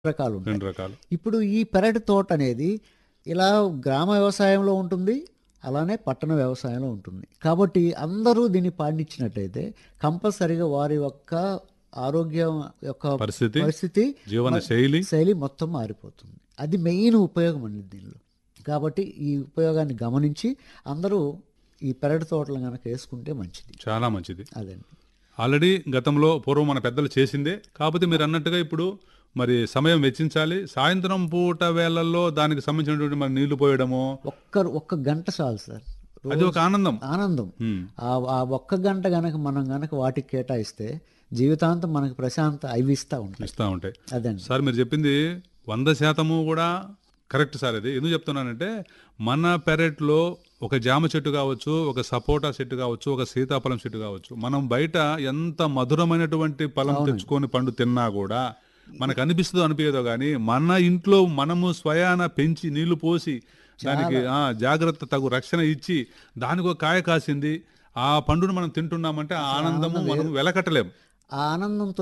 రకాలు ఉంటాయి రెండు రకాలు ఇప్పుడు ఈ పెరటి తోట అనేది ఇలా గ్రామ వ్యవసాయంలో ఉంటుంది అలానే పట్టణ వ్యవసాయంలో ఉంటుంది కాబట్టి అందరూ దీన్ని పాటించినట్టయితే కంపల్సరిగా వారి యొక్క ఆరోగ్యం యొక్క పరిస్థితి పరిస్థితి జీవన శైలి శైలి మొత్తం మారిపోతుంది అది మెయిన్ ఉపయోగం అండి దీనిలో కాబట్టి ఈ ఉపయోగాన్ని గమనించి అందరూ ఈ పెరటి తోటలు కనుక వేసుకుంటే మంచిది చాలా మంచిది అదండి ఆల్రెడీ గతంలో పూర్వం మన పెద్దలు చేసిందే కాకపోతే మీరు అన్నట్టుగా ఇప్పుడు మరి సమయం వెచ్చించాలి సాయంత్రం పూట వేళల్లో దానికి సంబంధించినటువంటి మరి నీళ్లు పోయడము ఒక్క ఒక్క గంట చాలు సార్ అది ఒక ఆనందం ఆనందం ఉమ్. ఆ ఆ ఒక్క గంట గనక మనం గనక వాటికి కేటాయిస్తే జీవితాంతం మనకు ప్రశాంత అవిస్తూ ఉంటాయి ఇస్తూ ఉంటాయి అదండి సార్ మీరు చెప్పింది వంద శాతము కూడా కరెక్ట్ సార్ ఇది ఎందుకు చెప్తున్నానంటే మన పెరట్లో ఒక జామ చెట్టు కావచ్చు ఒక సపోటా చెట్టు కావచ్చు ఒక సీతాఫలం చెట్టు కావచ్చు మనం బయట ఎంత మధురమైనటువంటి ఫలం తెచ్చుకొని పండు తిన్నా కూడా మనకు అనిపిస్తుందో అనిపించదో కానీ మన ఇంట్లో మనము స్వయాన పెంచి నీళ్లు పోసి దానికి ఆ, జాగ్రత్త తగు రక్షణ ఇచ్చి దానికి ఒక కాయ కాసింది ఆ పండును మనం తింటున్నామంటే ఆ ఆనందము మనం వెలకట్టలేం ఆ ఆనందంతో